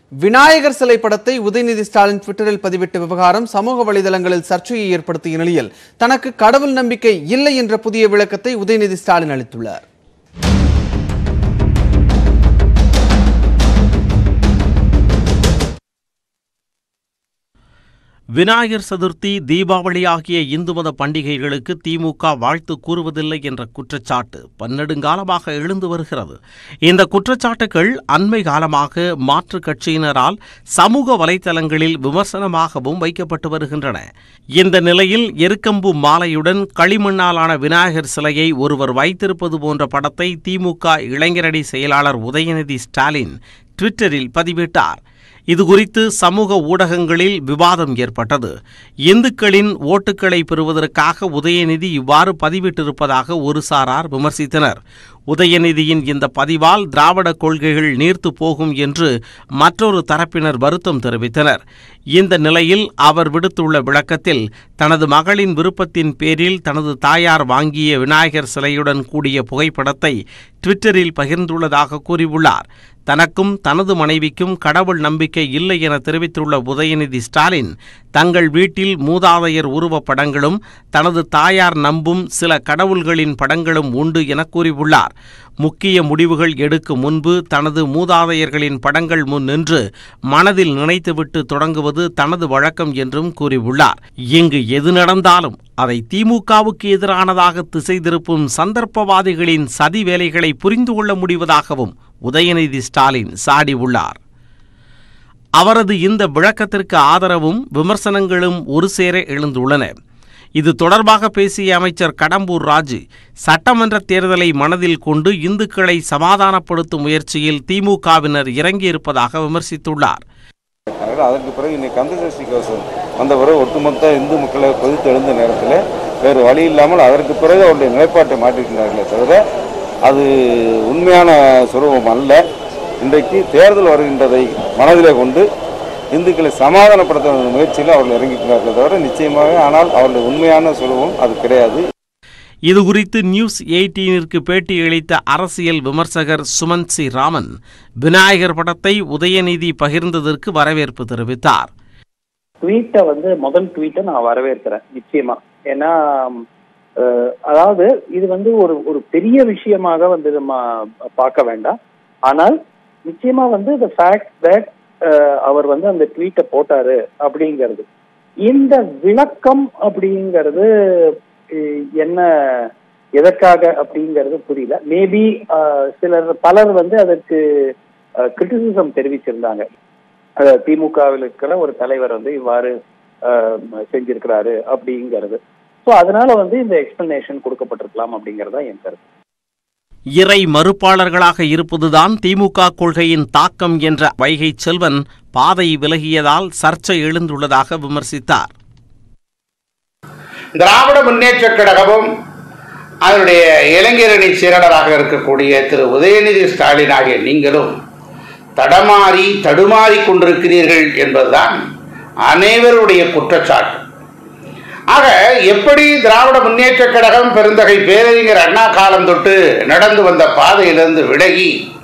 விநாயகர் சிலை படத்தை உதயநிதி ஸ்டாலின் ட்விட்டரில் பதிவிட்ட விவகாரம் சமூக வலைதளங்களில் சர்ச்சையை ஏற்படுத்திய நிலையில் தனக்கு கடவுள் நம்பிக்கை இல்லை என்ற புதிய விளக்கத்தை உதயநிதி ஸ்டாலின் அளித்துள்ளார் விநாயகர் சதுர்த்தி தீபாவளி ஆகிய இந்து மத பண்டிகைகளுக்கு திமுக வாழ்த்து கூறுவதில்லை என்ற குற்றச்சாட்டு பன்னெடுங்காலமாக எழுந்து வருகிறது இந்த குற்றச்சாட்டுகள் அண்மை காலமாக மாற்றுக் கட்சியினரால் சமூக வலைதளங்களில் விமர்சனமாகவும் வைக்கப்பட்டு வருகின்றன இந்த நிலையில் எருக்கம்பு மாலையுடன் களிமண்ணாலான விநாயகர் சிலையை ஒருவர் வைத்திருப்பது போன்ற படத்தை திமுக இளைஞரணி செயலாளர் உதயநிதி ஸ்டாலின் ட்விட்டரில் பதிவிட்டார் இதுகுறித்து சமூக ஊடகங்களில் விவாதம் ஏற்பட்டது இந்துக்களின் ஓட்டுக்களை பெறுவதற்காக உதயநிதி இவ்வாறு பதிவிட்டிருப்பதாக ஒரு சாரார் விமர்சித்தனர் உதயநிதியின் இந்த பதிவால் திராவிட கொள்கைகள் நீர்த்து போகும் என்று மற்றொரு தரப்பினர் வருத்தம் தெரிவித்தனர் இந்த நிலையில் அவர் விடுத்துள்ள விளக்கத்தில் தனது மகளின் விருப்பத்தின் பேரில் தனது தாயார் வாங்கிய விநாயகர் சிலையுடன் கூடிய புகைப்படத்தை ட்விட்டரில் பகிர்ந்துள்ளதாக கூறியுள்ளார் தனக்கும் தனது மனைவிக்கும் கடவுள் நம்பிக்கை இல்லை என தெரிவித்துள்ள உதயநிதி ஸ்டாலின் தங்கள் வீட்டில் மூதாதையர் உருவப் படங்களும் தனது தாயார் நம்பும் சில கடவுள்களின் படங்களும் உண்டு என கூறியுள்ளார் முக்கிய முடிவுகள் எடுக்கும் முன்பு தனது மூதாதையர்களின் படங்கள் முன் நின்று மனதில் நினைத்துவிட்டு தொடங்குவது தனது வழக்கம் என்றும் கூறியுள்ளார் இங்கு எது நடந்தாலும் அதை திமுகவுக்கு எதிரானதாக திசை திருப்பும் சந்தர்ப்பவாதிகளின் சதி வேலைகளை புரிந்து கொள்ள முடிவதாகவும் உதயநிதி ஸ்டாலின் சாடியுள்ளார் அவரது இந்த விளக்கத்திற்கு ஆதரவும் விமர்சனங்களும் ஒரு சேர எழுந்துள்ளன இது தொடர்பாக பேசிய அமைச்சர் கடம்பூர் ராஜு சட்டமன்ற தேர்தலை மனதில் கொண்டு இந்துக்களை சமாதானப்படுத்தும் முயற்சியில் திமுகவினர் இறங்கியிருப்பதாக விமர்சித்துள்ளார் அதனால் அதற்கு பிறகு இன்னைக்கு கந்த சஷ்டி கவசம் வந்த பிறகு ஒட்டுமொத்த இந்து மக்களை கொதித்து எழுந்த நேரத்தில் வேறு வழி இல்லாமல் அதற்கு பிறகு அவருடைய நிலைப்பாட்டை மாற்றிருக்கிறார்களே தவிர அது உண்மையான சுரூபம் அல்ல இன்றைக்கு தேர்தல் வருகின்றதை மனதிலே கொண்டு இந்துக்களை சமாதானப்படுத்த முயற்சியில் அவர்கள் இறங்கிக்கிறார்களே தவிர நிச்சயமாக ஆனால் அவருடைய உண்மையான சுரூபம் அது கிடையாது இதுகுறித்து நியூஸ் எயிட்டீனிற்கு பேட்டியளித்த அரசியல் விமர்சகர் சுமந்த் சி ராமன் விநாயகர் படத்தை உதயநிதி பகிர்ந்ததற்கு வரவேற்பு தெரிவித்தார் ட்வீட்டை வந்து முதல் ட்வீட்டை நான் வரவேற்கிறேன் நிச்சயமா ஏன்னா அஹ், அதாவது இது வந்து ஒரு ஒரு பெரிய விஷயமாக வந்து நம்ம பார்க்க வேண்டாம் ஆனால் நிச்சயமா வந்து த ஃபேக்ட் தட் அவர் வந்து அந்த ட்வீட்டை போட்டாரு அப்படிங்கிறது இந்த விளக்கம் அப்படிங்கிறது அஹ், என்ன எதற்காக அப்படிங்கிறது புரியல மேபி சிலர் பலர் வந்து அதற்கு கிரிட்டிசிசம் தெரிவிச்சிருந்தாங்க அஹ் திமுகவில் இருக்கிற ஒரு தலைவர் வந்து இவ்வாறு அஹ், செஞ்சிருக்கிறாரு அப்படிங்கிறது ஸோ அதனால வந்து இந்த எக்ஸ்பிளனேஷன் கொடுக்கப்பட்டிருக்கலாம் அப்படிங்கறதா என் கருத்து இறை மறுப்பாளர்களாக இருப்பதுதான் திமுக கொள்கையின் தாக்கம் என்ற வைகை செல்வன் பாதை விலகியதால் சர்ச்சை எழுந்துள்ளதாக விமர்சித்தார் திராவிட முன்னேற்றக் கழகமும் அதனுடைய இளைஞரணி செயலாளராக இருக்கக்கூடிய திரு உதயநிதி ஸ்டாலின் ஆகிய நீங்களும் தடமாறி தடுமாறி கொண்டிருக்கிறீர்கள் என்பதுதான் அனைவருடைய குற்றச்சாட்டு ஆக எப்படி திராவிட முன்னேற்றக் கழகம் பெருந்தகை பேரறிஞர் அண்ணா காலம் தொட்டு நடந்து வந்த பாதையிலிருந்து விலகி